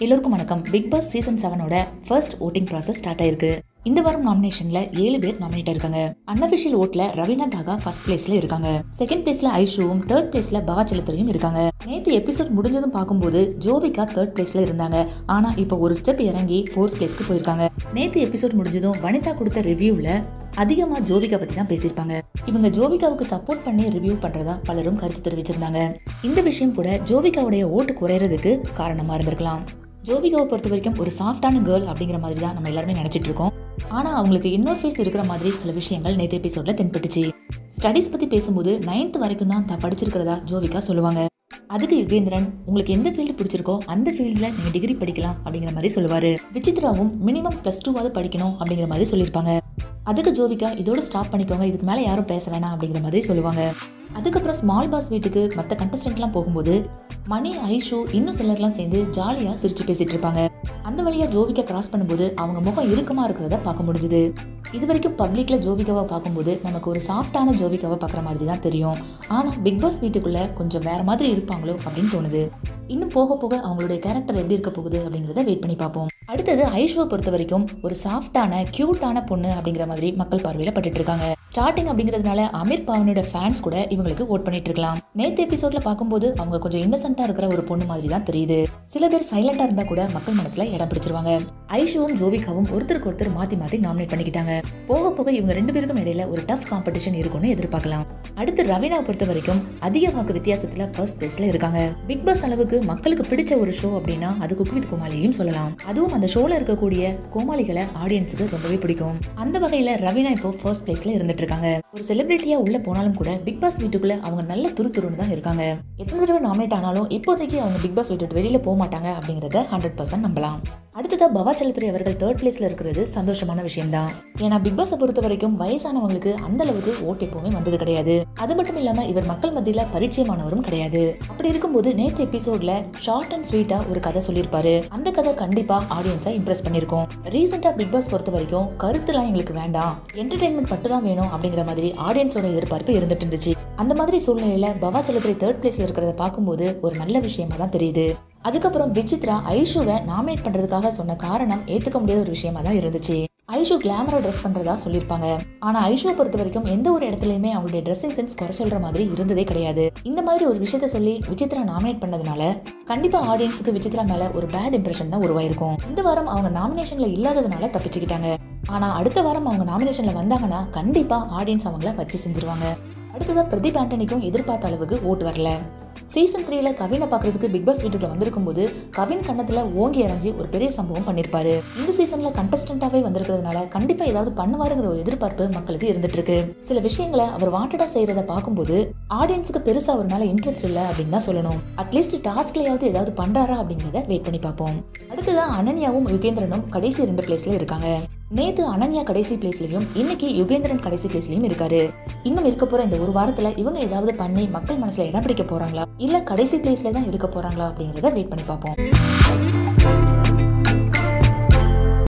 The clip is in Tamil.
எல்லோருக்கும் வணக்கம் பிக் பாஸ் சீசன் செவனோட ஃபர்ஸ்ட் ஓட்டிங் ப்ராசஸ் ஸ்டார்ட் ஆயிருக்கு இந்த வாரம் நாமினேஷன்ல ஏழு பேர் நாமினேட் இருக்காங்க அன்அபிஷியல் ஓட்ல ரவீனா தாகா ஃபர்ஸ்ட் பிளேஸ்ல இருக்காங்க செகண்ட் பிளேஸ்ல ஐஷுவும் தேர்ட் பிளேஸ்ல பவா செலுத்தரையும் இருக்காங்க நேத்து எபிசோட் முடிஞ்சதும் பார்க்கும்போது ஜோவிகா தேர்ட் பிளேஸ்ல இருந்தாங்க ஆனா இப்போ ஒரு ஸ்டெப் இறங்கி ஃபோர்த் பிளேஸ்க்கு போயிருக்காங்க நேத்து எபிசோட் முடிஞ்சதும் வனிதா கொடுத்த ரிவ்யூல அதிகமா ஜோவிகா பத்தி தான் பேசியிருப்பாங்க இவங்க ஜோவிகாவுக்கு சப்போர்ட் பண்ணி ரிவ்யூ பண்றதா பலரும் கருத்து தெரிவிச்சிருந்தாங்க இந்த விஷயம் கூட ஜோவிகாவுடைய ஓட்டு குறையறதுக்கு காரணமா இருந்திருக்கலாம் ஜோவிகாவை பொறுத்த வரைக்கும் ஒரு சாஃப்டான கேர்ள் அப்படிங்கிற மாதிரி தான் நம்ம எல்லாருமே நினைச்சிட்டு இருக்கோம் ஆனா அவங்களுக்கு இன்னொரு ஃபேஸ் இருக்கிற மாதிரி சில விஷயங்கள் நேற்று எபிசோட்ல தென்பட்டுச்சு ஸ்டடீஸ் பத்தி பேசும்போது நைன்த் வரைக்கும் தான் தான் படிச்சிருக்கிறதா ஜோவிகா சொல்லுவாங்க அதுக்கு யுகேந்திரன் உங்களுக்கு எந்த ஃபீல்டு பிடிச்சிருக்கோ அந்த ஃபீல்டில் நீங்கள் டிகிரி படிக்கலாம் அப்படிங்கிற மாதிரி சொல்லுவார் விசித்ராவும் மினிமம் ப்ளஸ் டூவாவது படிக்கணும் அப்படிங்கிற மாதிரி சொல்லியிருப்பாங்க அதுக்கு ஜோவிகா இதோட ஸ்டாப் பண்ணிக்கோங்க இதுக்கு மேலே யாரும் பேச வேணாம் அப்படிங்கிற மாதிரி சொல்லுவாங்க அதுக்கப்புறம் ஸ்மால் பாஸ் வீட்டுக்கு மற்ற கண்டஸ்டன்ட்லாம் போகும்போது மணி ஐஷு இன்னும் சிலர்லாம் சேர்ந்து ஜாலியாக சிரிச்சு பேசிட்டு இருப்பாங்க அந்த வழியா ஜோவிகா கிராஸ் பண்ணும்போது அவங்க முகம் இறுக்கமா இருக்கிறத பார்க்க முடிஞ்சுது இது வரைக்கும் பப்ளிக்ல ஜோவிகாவை பார்க்கும்போது நமக்கு ஒரு சாஃப்டான ஜோவிகாவை பார்க்குற மாதிரி தான் தெரியும் ஆனால் பிக் பாஸ் வீட்டுக்குள்ள கொஞ்சம் வேற மாதிரி இருப்பாங்களோ அப்படின்னு தோணுது இன்னும் போக போக அவங்களுடைய கேரக்டர் எப்படி இருக்க போகுது அப்படிங்கிறத வெயிட் பண்ணி பார்ப்போம் அடுத்தது ஐஷுவை பொறுத்த வரைக்கும் ஒரு சாஃப்டான கியூட்டான பொண்ணு அப்படிங்கிற மாதிரி மக்கள் பார்வையில பட்டுட்டு இருக்காங்க ஸ்டார்டிங் அப்படிங்கிறதுனால அமீர் பாவனோட ஃபேன்ஸ் கூட இவங்களுக்கு ஓட் பண்ணிட்டு இருக்கலாம் நேத்து எபிசோட்ல பார்க்கும்போது அவங்க கொஞ்சம் இன்னசென்ட்டா இருக்கிற ஒரு பொண்ணு மாதிரி தான் தெரியுது சில பேர் சைலண்டா இருந்தா கூட மக்கள் மனசுல இடம் பிடிச்சிருவாங்க ஐஷுவும் ஜோவிகாவும் ஒருத்தருக்கு ஒருத்தர் மாத்தி மாத்தி நாமினேட் பண்ணிக்கிட்டாங்க போக போக இவங்க ரெண்டு பேருக்கும் இடையில ஒரு டஃப் காம்படிஷன் இருக்கும்னு எதிர்பார்க்கலாம் அடுத்து ரவீனா பொறுத்த வரைக்கும் அதிக வாக்கு வித்தியாசத்துல ஃபர்ஸ்ட் பிளேஸ்ல இருக்காங்க பிக் பாஸ் அளவுக்கு மக்களுக்கு பிடிச்ச ஒரு ஷோ அப்படின்னா அது குக் வித் கோமாளியையும் சொல்லலாம் அதுவும் அந்த ஷோல இருக்கக்கூடிய கோமாளிகளை ஆடியன்ஸுக்கு ரொம்பவே பிடிக்கும் அந்த வகையில ரவீனா இப்போ ஃபர்ஸ்ட் பிளேஸ்ல இருந்துட்டு இருக்காங்க ஒரு செலிபிரிட்டியா உள்ள போனாலும் கூட பிக் பாஸ் வீட்டுக்குள்ள அவங்க நல்ல துரு துருன்னு தான் இருக்காங்க எத்தனை தடவை நாமினேட் ஆனாலும் இப்போதைக்கு அவங்க பிக் பாஸ் வீட்டு வெளியில போக மாட்டாங்க அப்படிங்கறத ஹண்ட்ரட் பர்சன்ட் நம்பலாம் அடுத்ததா பவா செலுத்துறை அவர்கள் தேர்ட் பிளேஸ்ல இருக்கிறது சந்தோஷமான விஷயம் தான் ஏன்னா பிக் பாஸை பொறுத்த வரைக்கும் வயசானவங்களுக்கு அந்த அளவுக்கு ஓட்டு எப்பவுமே வந்தது கிடையாது அது மட்டும் இல்லாம இவர் மக்கள் மத்தியில பரிச்சயமானவரும் கிடையாது அப்படி இருக்கும்போது நேத்து எபிசோட்ல ஷார்ட் அண்ட் ஸ்வீட்டா ஒரு கதை சொல்லியிருப்பாரு அந்த கதை கண்டிப்பா ஆடியன்ஸை இம்ப்ரெஸ் பண்ணிருக்கும் ரீசெண்டா பிக் பாஸ் பொறுத்த வரைக்கும் கருத்துலாம் எங்களுக்கு வேண்டாம் என்டர்டைன்மெண்ட் மட்டும் தான் வேணும் அப்படிங்கிற மாதிரி ஆடியன்ஸோட எதிர்பார்ப்பு இருந்துட்டு இருந்துச்சு அந்த மாதிரி சூழ்நிலையில பவா செலுத்துறை தேர்ட் பிளேஸ்ல இருக்கிறத பார்க்கும்போது ஒரு நல்ல விஷயமா தான் தெரியுது அதுக்கப்புறம் விசித்ரா ஐஷுவை நாமினேட் பண்றதுக்காக சொன்ன காரணம் ஏத்துக்க முடியாத ஒரு விஷயமா தான் இருந்துச்சு ஐஷு கிளாமரா ட்ரெஸ் பண்றதா சொல்லியிருப்பாங்க ஆனா ஐஷுவை பொறுத்த வரைக்கும் எந்த ஒரு இடத்துலயுமே அவங்களுடைய ட்ரெஸ்ஸிங் சென்ஸ் குறை சொல்ற மாதிரி இருந்ததே கிடையாது இந்த மாதிரி ஒரு விஷயத்த சொல்லி விசித்ரா நாமினேட் பண்ணதுனால கண்டிப்பா ஆடியன்ஸுக்கு விசித்ரா மேல ஒரு பேட் இம்ப்ரெஷன் தான் உருவாயிருக்கும் இந்த வாரம் அவங்க நாமினேஷன்ல இல்லாததுனால தப்பிச்சுக்கிட்டாங்க ஆனா அடுத்த வாரம் அவங்க நாமினேஷன்ல வந்தாங்கன்னா கண்டிப்பா ஆடியன்ஸ் அவங்கள வச்சு செஞ்சிருவாங்க அடுத்ததா பிரதீப் ஆண்டனிக்கும் எதிர்பார்த்த அளவுக்கு ஓட்டு வரல சீசன் த்ரீல கவினை பார்க்கறதுக்கு பிக் பாஸ் வீட்டுக்குள்ள வந்திருக்கும் போது கவின் கண்ணத்துல ஓங்கி இறங்கி ஒரு பெரிய சம்பவம் பண்ணிருப்பாரு இந்த சீசன்ல கண்டஸ்டன்டாவே வந்திருக்கிறதுனால கண்டிப்பா ஏதாவது பண்ணுவாருங்கிற ஒரு எதிர்பார்ப்பு மக்களுக்கு இருந்துட்டு இருக்கு சில விஷயங்களை அவர் வாண்டடா செய்யறத பார்க்கும்போது ஆடியன்ஸுக்கு பெருசா அவர் மேல இன்ட்ரெஸ்ட் இல்ல அப்படின்னு தான் சொல்லணும் அட்லீஸ்ட் டாஸ்க்லயாவது ஏதாவது பண்றாரா அப்படிங்கிறத வெயிட் பண்ணி பார்ப்போம் அடுத்ததான் அனன்யாவும் யுகேந்திரனும் கடைசி ரெண்டு பிளேஸ்ல இருக்காங்க நேத்து அனன்யா கடைசி பிளேஸ்லயும் இன்னைக்கு யுகேந்திரன் கடைசி பிளேஸ்லயும் இருக்காரு இன்னும் இருக்க போற இந்த ஒரு வாரத்துல இவங்க ஏதாவது பண்ணி மக்கள் மனசுல இடம் பிடிக்க போறாங்களா இல்ல கடைசி பிளேஸ்ல தான் இருக்க போறாங்களா அப்படிங்கறத வெயிட் பண்ணி பார்ப்போம்